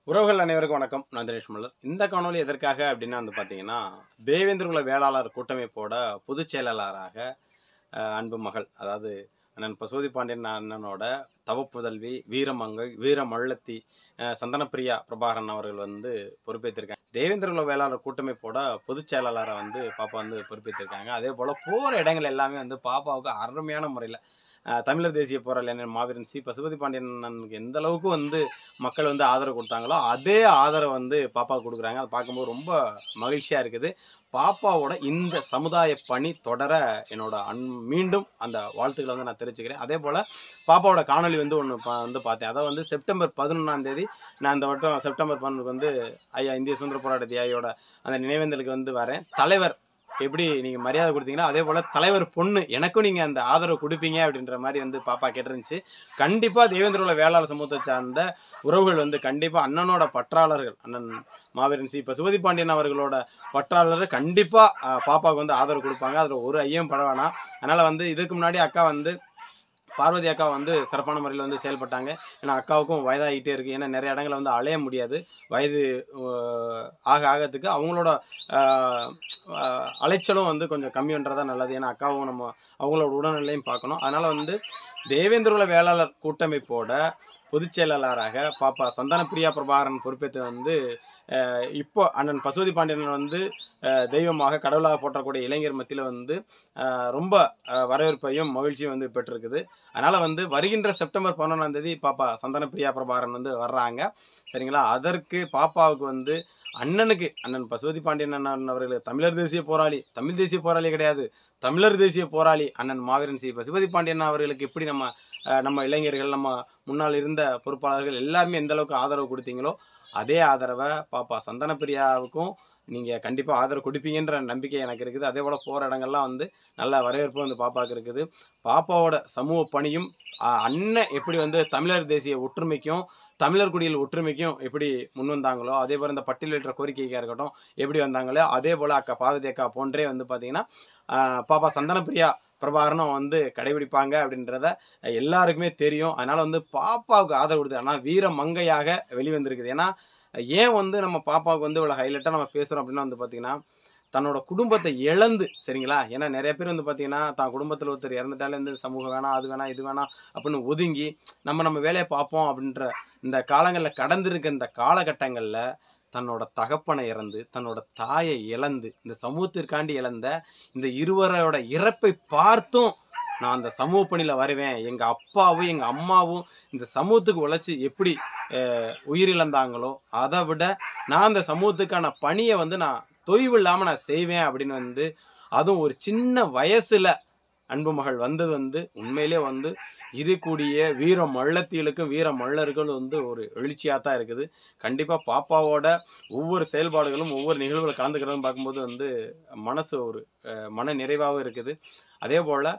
உறவுகள் அனைவருக்கும் வணக்கம் நான் தினேஷ் மல்லர் இந்த காணொளி எதற்காக அப்படின்னா வந்து பார்த்தீங்கன்னா தேவேந்திரகுல வேளாளர் கூட்டமைப்போட பொதுச் செயலாளராக அஹ், அன்பு மகள் அதாவது அண்ணன் பசுவதி பாண்டியன் அண்ணனோட தவப்புதல்வி வீரமங்கை வீரமள்ளத்தி அஹ், சந்தனப்பிரியா பிரபாகரன் அவர்கள் வந்து பொறுப்பேற்றிருக்காங்க தேவேந்திரகுல வேளாளர் கூட்டமைப்போட பொதுச் செயலாளரை வந்து பாப்பா வந்து பொறுப்பேற்றிருக்காங்க அதே போல் போகிற இடங்கள் எல்லாமே வந்து பாப்பாவுக்கு அருமையான முறையில் தமிழர் தேசிய போராளி அண்ணன் மாவீரன் சி பசுபதி பாண்டியன் அண்ணனுக்கு எந்த அளவுக்கு வந்து மக்கள் வந்து ஆதரவு கொடுத்தாங்களோ அதே ஆதரவு வந்து பாப்பா கொடுக்குறாங்க அதை பார்க்கும்போது ரொம்ப மகிழ்ச்சியாக இருக்குது பாப்பாவோட இந்த சமுதாய பணி தொடர என்னோட அன் மீண்டும் அந்த வாழ்த்துக்களை வந்து நான் தெரிவிச்சுக்கிறேன் அதே போல் பாப்பாவோட காணொளி வந்து ஒன்று வந்து பார்த்தேன் அதாவது வந்து செப்டம்பர் பதினொன்றாம் தேதி நான் இந்த வட்டம் செப்டம்பர் பதினொன்றுக்கு வந்து ஐயா இந்திய சுதந்திர போராட்ட தியாகியோட அந்த நினைவேந்தலுக்கு வந்து வரேன் தலைவர் எப்படி நீங்கள் மரியாதை கொடுத்தீங்கன்னா அதே போல் தலைவர் பொண்ணு எனக்கும் நீங்கள் அந்த ஆதரவு கொடுப்பீங்க அப்படின்ற மாதிரி வந்து பாப்பா கேட்டிருந்துச்சு கண்டிப்பாக தேவேந்திரோல வேளாளர் சமூகத்தை சார்ந்த உறவுகள் வந்து கண்டிப்பாக அண்ணனோட பற்றாளர்கள் அண்ணன் மாவீரன் சி பசுபதி பாண்டியன் அவர்களோட பற்றாளர் கண்டிப்பாக பாப்பாவுக்கு வந்து ஆதரவு கொடுப்பாங்க அதில் ஒரு ஐயம் பட வேணாம் அதனால் வந்து இதுக்கு முன்னாடி அக்கா வந்து பார்வதி அக்கா வந்து சிறப்பான முறையில் வந்து செயல்பட்டாங்க ஏன்னா அக்காவுக்கும் வயதாகிட்டே இருக்குது ஏன்னா நிறைய இடங்களை வந்து அலைய முடியாது வயது அஹ், ஆக ஆகத்துக்கு அவங்களோட அஹ், அஹ், அலைச்சலும் வந்து கொஞ்சம் கம்மின்றதா நல்லது ஏன்னா அக்காவும் நம்ம அவங்களோட உடல்நிலையும் பார்க்கணும் அதனால் வந்து தேவேந்திரகுல வேளாளர் கூட்டமைப்போட பொதுச் செயலாளராக பாப்பா சந்தனப்பிரியா பிரபாகரன் பொறுப்பேற்று வந்து அஹ், இப்போ அண்ணன் பசுவதி பாண்டியன் வந்து அஹ், தெய்வமாக கடவுளாக போற்றக்கூடிய இளைஞர் மத்தியில் வந்து அஹ், ரொம்ப அஹ், வரவேற்பையும் மகிழ்ச்சியும் வந்து பெற்றிருக்குது அதனால் வந்து வருகின்ற செப்டம்பர் பதினொன்றாம் தேதி பாப்பா சந்தனப்பிரியா பிரபாகரன் வந்து வர்றாங்க சரிங்களா அதற்கு பாப்பாவுக்கு வந்து அண்ணனுக்கு அண்ணன் பசுவதி பாண்டியன் அண்ணன் அவர்கள் தமிழர் தேசிய போராளி தமிழ் தேசிய போராளி கிடையாது தமிழர் தேசிய போராளி அண்ணன் மாவீரன் சி பசுபதி பாண்டியன் அவர்களுக்கு எப்படி நம்ம அஹ், நம்ம இளைஞர்கள் நம்ம முன்னால் இருந்த பொறுப்பாளர்கள் எல்லாருமே எந்த அளவுக்கு ஆதரவு கொடுத்தீங்களோ அதே ஆதரவை பாப்பா சந்தனப்பிரியாவுக்கும் நீங்கள் கண்டிப்பாக ஆதரவு கொடுப்பீங்கன்ற நம்பிக்கை எனக்கு இருக்குது அதே போல் போகிற இடங்கள்லாம் வந்து நல்ல வரவேற்பு வந்து பாப்பாவுக்கு இருக்குது பாப்பாவோட சமூக பணியும் அஹ், அண்ணன் எப்படி வந்து தமிழர் தேசிய ஒற்றுமைக்கும் தமிழர் குடியில் ஒற்றுமைக்கும் எப்படி முன் வந்தாங்களோ அதே போல் இந்த பட்டியலிட்ட கோரிக்கைக்காக இருக்கட்டும் எப்படி வந்தாங்களோ அதே போல் அக்கா பார்வதி அக்கா போன்றே வந்து பார்த்தீங்கன்னா ஆஹ் பாப்பா சந்தனப்பிரியா பிரபாகரனும் வந்து கடைபிடிப்பாங்க அப்படின்றத எல்லாருக்குமே தெரியும் அதனால வந்து பாப்பாவுக்கு ஆதரவு கொடுத்து ஆனால் வீர மங்கையாக வெளிவந்திருக்குது ஏன்னா ஏன் வந்து நம்ம பாப்பாவுக்கு வந்து இவ்வளோ ஹைலைட்டாக நம்ம பேசுகிறோம் அப்படின்னா வந்து பார்த்தீங்கன்னா தன்னோட குடும்பத்தை இழந்து சரிங்களா ஏன்னா நிறைய பேர் வந்து பார்த்தீங்கன்னா தான் குடும்பத்தில் ஒருத்தர் இறந்துட்டாலே வந்து சமூகம் வேணாம் அது வேணாம் இது வேணாம் அப்படின்னு ஒதுங்கி நம்ம நம்ம வேலையை பார்ப்போம் அப்படின்ற இந்த காலங்களில் கடந்திருக்க இந்த காலகட்டங்களில் தன்னோட தகப்பனை இறந்து தன்னோட தாயை இழந்து இந்த சமூகத்திற்காண்டி இழந்த இந்த இருவரோட இறப்பை பார்த்தும் நான் அந்த சமூக பணியில் வருவேன் எங்கள் அப்பாவும் எங்கள் அம்மாவும் இந்த சமூகத்துக்கு உழைச்சி எப்படி அஹ், உயிரிழந்தாங்களோ அதை விட நான் அந்த சமூகத்துக்கான பணியை வந்து நான் தொய்வு இல்லாமல் நான் செய்வேன் அப்படின்னு வந்து அதுவும் ஒரு சின்ன வயசில் அன்பு மகள் வந்தது வந்து உண்மையிலே வந்து இருக்கக்கூடிய வீர மள்ளத்திகளுக்கும் வீர மள்ளர்களும் வந்து ஒரு எழுச்சியாக தான் இருக்குது கண்டிப்பாக பாப்பாவோட ஒவ்வொரு செயல்பாடுகளும் ஒவ்வொரு நிகழ்வுகள் கலந்துக்கிறதும் பார்க்கும்போது வந்து மனசு ஒரு அஹ், மன நிறைவாகவும் இருக்குது அதே போல்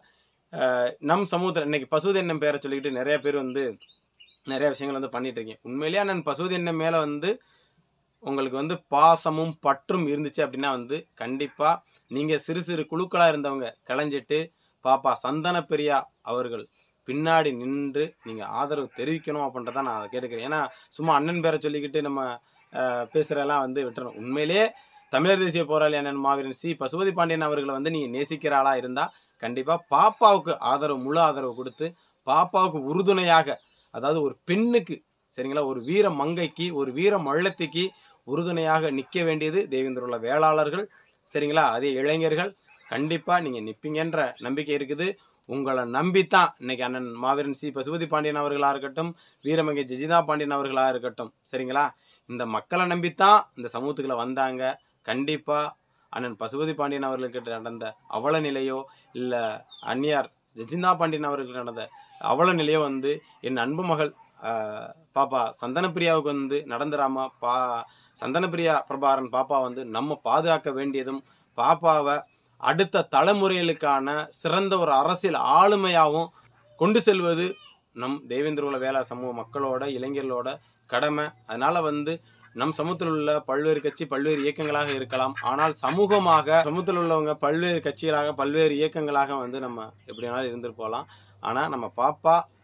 நம் சமூகத்தில் இன்னைக்கு பசுவது எண்ணம் பேரை சொல்லிக்கிட்டு நிறைய பேர் வந்து நிறைய விஷயங்கள் வந்து பண்ணிட்டு இருக்கீங்க உண்மையிலேயே நான் பசுவது எண்ணம் மேலே வந்து உங்களுக்கு வந்து பாசமும் பற்றும் இருந்துச்சு அப்படின்னா வந்து கண்டிப்பாக நீங்கள் சிறு சிறு குழுக்களாக இருந்தவங்க களைஞ்சிட்டு பாப்பா சந்தன பெரியா அவர்கள் பின்னாடி நின்று நீங்கள் ஆதரவு தெரிவிக்கணும் அப்படின்றத நான் அதை கேட்டுக்கிறேன் ஏன்னா சும்மா அண்ணன் பேரை சொல்லிக்கிட்டு நம்ம அஹ், பேசுறதெல்லாம் வந்து விட்டுறணும் உண்மையிலே தமிழர் தேசிய போராளி அண்ணன் மாவீரன் சி பசுபதி பாண்டியன் அவர்களை வந்து நீங்கள் நேசிக்கிற ஆளா இருந்தால் கண்டிப்பாக பாப்பாவுக்கு ஆதரவு முழு ஆதரவு கொடுத்து பாப்பாவுக்கு உறுதுணையாக அதாவது ஒரு பெண்ணுக்கு சரிங்களா ஒரு வீர மங்கைக்கு ஒரு வீர மள்ளத்திக்கு உறுதுணையாக நிற்க வேண்டியது தேவேந்திரோல வேளாளர்கள் சரிங்களா அதே இளைஞர்கள் கண்டிப்பாக நீங்கள் நிற்பீங்கன்ற நம்பிக்கை இருக்குது உங்களை நம்பித்தான் இன்னைக்கு அண்ணன் மாவீரன் சி பசுபதி பாண்டியன் அவர்களாக இருக்கட்டும் வீரமங்கை ஜெஜிதா பாண்டியன் அவர்களாக இருக்கட்டும் சரிங்களா இந்த மக்களை நம்பித்தான் இந்த சமூகத்துக்குள்ள வந்தாங்க கண்டிப்பாக அண்ணன் பசுபதி பாண்டியன் அவர்களுக்கு நடந்த அவல நிலையோ இல்லை அந்நியார் ஜெஜிந்தா பாண்டியன் அவர்களுக்கு நடந்த அவல நிலையோ வந்து என் அன்பு மகள் ஆஹ், பாப்பா சந்தனப்பிரியாவுக்கு வந்து நடந்துராம பா சந்தனப்பிரியா பிரபாகரன் பாப்பா வந்து நம்ம பாதுகாக்க வேண்டியதும் பாப்பாவை அடுத்த தலைமுறைகளுக்கான சிறந்த ஒரு அரசியல் ஆளுமையாகவும் கொண்டு செல்வது நம் தேவேந்திரகுல வேளா சமூக மக்களோட இளைஞர்களோட கடமை அதனால வந்து நம் சமூகத்தில் உள்ள பல்வேறு கட்சி பல்வேறு இயக்கங்களாக இருக்கலாம் ஆனால் சமூகமாக சமூகத்தில் உள்ளவங்க பல்வேறு கட்சிகளாக பல்வேறு இயக்கங்களாக வந்து நம்ம எப்படி வேணாலும் இருந்துட்டு போகலாம் ஆனால் நம்ம பாப்பா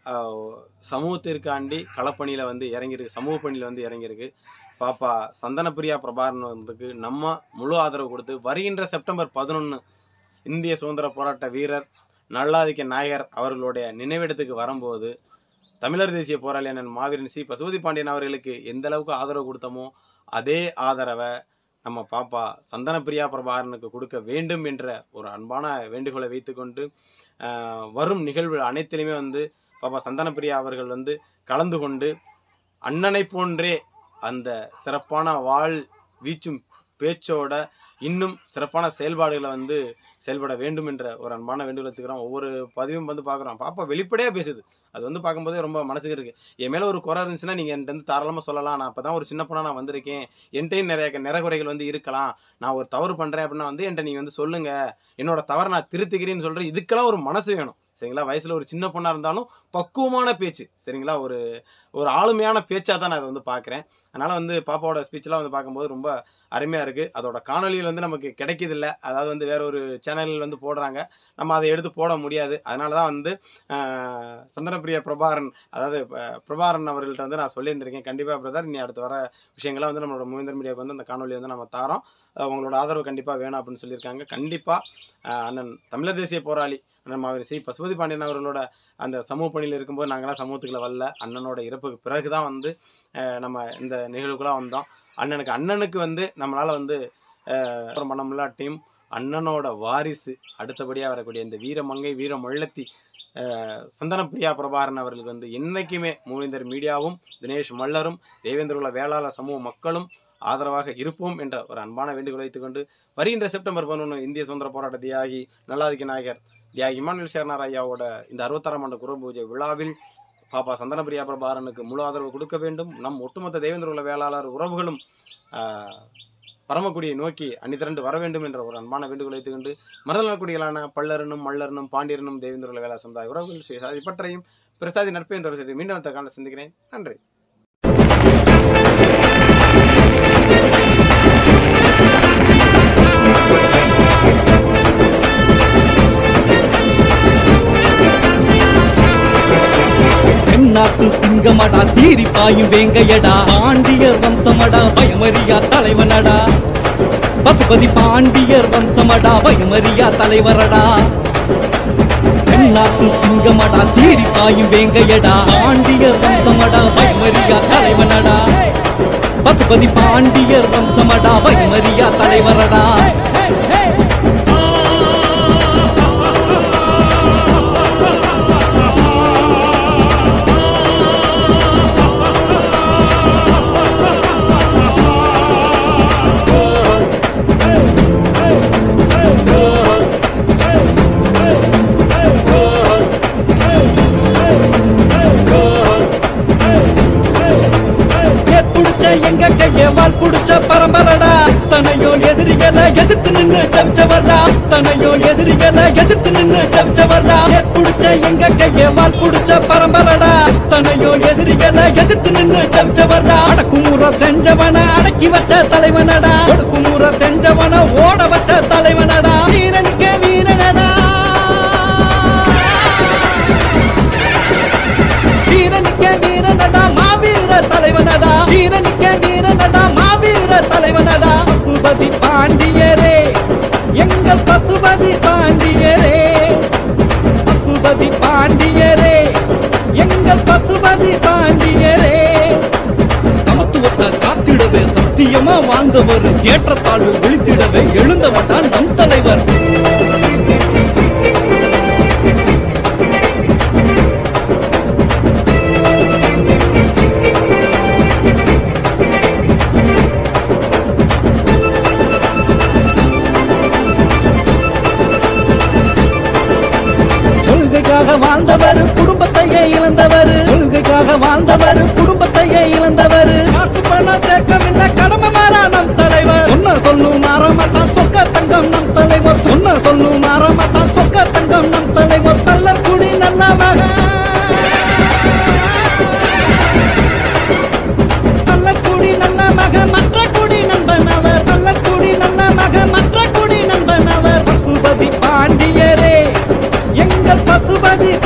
ஆஹ், சமூகத்திற்காண்டி களப்பணியில் வந்து இறங்கியிருக்கு சமூக பணியில் வந்து இறங்கியிருக்கு பாப்பா சந்தனப்பிரியா பிரபாகரன் வந்துக்கு நம்ம முழு ஆதரவு கொடுத்து வருகின்ற செப்டம்பர் பதினொன்று இந்திய சுதந்திர போராட்ட வீரர் நல்லாதிக்க நாயகர் அவர்களுடைய நினைவிடத்துக்கு வரும்போது தமிழர் தேசிய போராளி அண்ணன் மாவீரன் சி பசுபதி பாண்டியன் அவர்களுக்கு எந்த அளவுக்கு ஆதரவு கொடுத்தோமோ அதே ஆதரவை நம்ம பாப்பா சந்தனப்பிரியா பிரபாகரனுக்கு கொடுக்க வேண்டும் என்ற ஒரு அன்பான வேண்டுகோளை வைத்துக்கொண்டு ஆஹ், வரும் நிகழ்வு அனைத்திலுமே வந்து பாப்பா சந்தனப்பிரியா அவர்கள் வந்து கலந்து கொண்டு அண்ணனை போன்றே அந்த சிறப்பான வாழ் வீச்சும் பேச்சோட இன்னும் சிறப்பான செயல்பாடுகளை வந்து செயல்பட வேண்டும் என்ற ஒரு அன்பான வேண்டுகோள் வச்சுக்கிறோம் ஒவ்வொரு பதிவும் வந்து பார்க்குறோம் பாப்பா வெளிப்படையாக பேசுது அது வந்து பார்க்கும்போதே ரொம்ப மனசுக்கு இருக்கு என் மேலே ஒரு குறை இருந்துச்சுன்னா நீங்கள் என்கிட்ட வந்து தாராளமாக சொல்லலாம் நான் அப்போ தான் ஒரு சின்ன பொண்ணா நான் வந்திருக்கேன் என்கிட்டயும் நிறைய நிறகுறைகள் வந்து இருக்கலாம் நான் ஒரு தவறு பண்ணுறேன் அப்படின்னா வந்து என்கிட்ட நீங்கள் வந்து சொல்லுங்க என்னோட தவறை நான் திருத்திக்கிறேன்னு சொல்கிறேன் இதுக்கெல்லாம் ஒரு மனசு வேணும் சரிங்களா வயசில் ஒரு சின்ன பொண்ணாக இருந்தாலும் பக்குவமான பேச்சு சரிங்களா ஒரு ஒரு ஆளுமையான பேச்சாக தான் நான் அதை வந்து பார்க்குறேன் அதனால் வந்து பாப்பாவோட ஸ்பீச்லாம் வந்து பார்க்கும்போது ரொம்ப அருமையாக இருக்குது அதோட காணொலியில் வந்து நமக்கு கிடைக்கிதில்ல அதாவது வந்து வேற ஒரு சேனலில் வந்து போடுறாங்க நம்ம அதை எடுத்து போட முடியாது அதனால தான் வந்து ஆஹ், சந்தனப்பிரிய பிரபாகரன் அதாவது அஹ், பிரபாகரன் அவர்கள்ட்ட வந்து நான் சொல்லியிருந்திருக்கேன் கண்டிப்பாக பிரதர் இனி அடுத்து வர விஷயங்களை வந்து நம்மளோட மூவேந்தர் மீடியாவுக்கு வந்து அந்த காணொலி வந்து நம்ம தாரோம் அஹ், உங்களோட ஆதரவு கண்டிப்பாக வேணும் அப்படின்னு சொல்லியிருக்காங்க கண்டிப்பாக அண்ணன் தமிழர் தேசிய போராளி அண்ணன் மாவீரர் சி பசுபதி பாண்டியன் அவர்களோட அந்த சமூக பணியில் இருக்கும்போது நாங்களாம் சமூகத்துக்குள்ள வரல அண்ணனோட இறப்புக்கு பிறகு தான் வந்து அஹ், நம்ம இந்த நிகழ்வுக்குலாம் வந்தோம் அண்ணனுக்கு அண்ணனுக்கு வந்து நம்மளால் வந்து அஹ், பண்ண முடியாட்டியும் அண்ணனோட வாரிசு அடுத்தபடியாக வரக்கூடிய இந்த வீரமங்கை வீரமொள்ளத்தி அஹ், சந்தனப்பிரியா பிரபாகரன் அவர்களுக்கு வந்து என்னைக்குமே மூவேந்தர் மீடியாவும் தினேஷ் மல்லரும் தேவேந்திரகுல வேளாளர் சமூக மக்களும் ஆதரவாக இருப்போம் என்ற ஒரு அன்பான வேண்டுகோளை வைத்துக்கொண்டு வருகின்ற செப்டம்பர் பதினொன்று இந்திய சுதந்திர போராட்ட தியாகி நல்லாதிக்க நாயகர் தியாகி இமானுவேல் சேர்னார் ஐயாவோட இந்த அறுபத்தாறாம் ஆண்டு குரு பூஜை விழாவில் பாப்பா சந்தனப்பிரியா பிரபாகரனுக்கு முழு ஆதரவு கொடுக்க வேண்டும் நம் ஒட்டுமொத்த தேவேந்திரகுல வேளாளர் உறவுகளும் ஆஹ், பரமக்குடியை நோக்கி அணிதிரண்டு வர வேண்டும் என்ற ஒரு அன்பான வேண்டுகோளை வைத்துக்கொண்டு மரதநலக்குடிகளான பல்லரனும் மல்லரனும் பாண்டியரனும் தேவேந்திரகுல வேளா சமுதாய உறவுகள் ஸ்ரீ சாதி பற்றையும் பிரசாதி நட்பையும் தொடர்ச்சி மீண்டும் அடுத்த காலம் சந்திக்கிறேன் நன்றி தென்னாட்டு சிங்கமடா சீரி பாயும் வேங்கையடா பாண்டியர் வம்சமடா பயமறியா தலைவனடா பசுபதி பாண்டியர் வம்சமடா பயமறியா தலைவரடா தென்னாட்டு சிங்கமடா சீரி பாயும் வேங்கையடா பாண்டியர் வம்சமடா பயமறியா தலைவனடா பசுபதி பாண்டியர் வம்சமடா பயமறியா தலைவரடா ஏர் புடிச்ச எங்க கைய வால் புடிச்ச பரம்பரடா தனையோ எதிரிகளை எதிர்த்து நின்னு தவிச்சவர்டா தனையோ எதிரிகளை எதிர்த்து நின்னு தவிச்சவர்டா ஏர் புடிச்ச எங்க கைய வால் புடிச்ச பரம்பரடா தனையோ எதிரிகளை எதிர்த்து நின்னு தவிச்சவர்டா அடக்குமுறை செஞ்சவன அடக்கி வச்ச தலைவனடா ஒடுக்குமுறை செஞ்சவன ஓட வச்ச தலைவனடா வீரனுக்கு வீரனடா வீரனுக்கே வீரனடா மாவீர தலைவனடா வீரனுக்கே வீரனடா மாவீர தலைவனடா பசுபதி பாண்டியரே எங்கள் பசுபதி பாண்டியரே பசுபதி பாண்டியரே எங்கள் பசுபதி பாண்டியரே சமத்துவத்தை காத்திடவே சத்தியமா வாழ்ந்தவர் ஏற்றத்தாழ்வு விழித்திடவே எழுந்தவர்தான் நம் தலைவர் கொள்கைக்காக வாழ்ந்தவர் குடும்பத்தையே இழந்தவர் கொள்கைக்காக வாழ்ந்தவர் குடும்பத்தையே இழந்தவர் காசு பணம் சேர்க்கவில்லை கடமை மாறா நம் தலைவர் சொன்ன சொல்லும் மாறமாட்டான் சொக்க தங்கம் நம் தலைவர் சொன்ன சொல்லும் மாறமாட்டான் சொக்க தங்கம் நம் தலைவர் தள்ளர் குடி நல்ல மகன் நல்லக்குடி நல்ல மக மற்ற குடி நண்பன் அவர் நல்லக்குடி நல்ல மக மற்ற குடி நண்பன் அவர் பசுபதி பாண்டியரே எங்கள் பசுபதி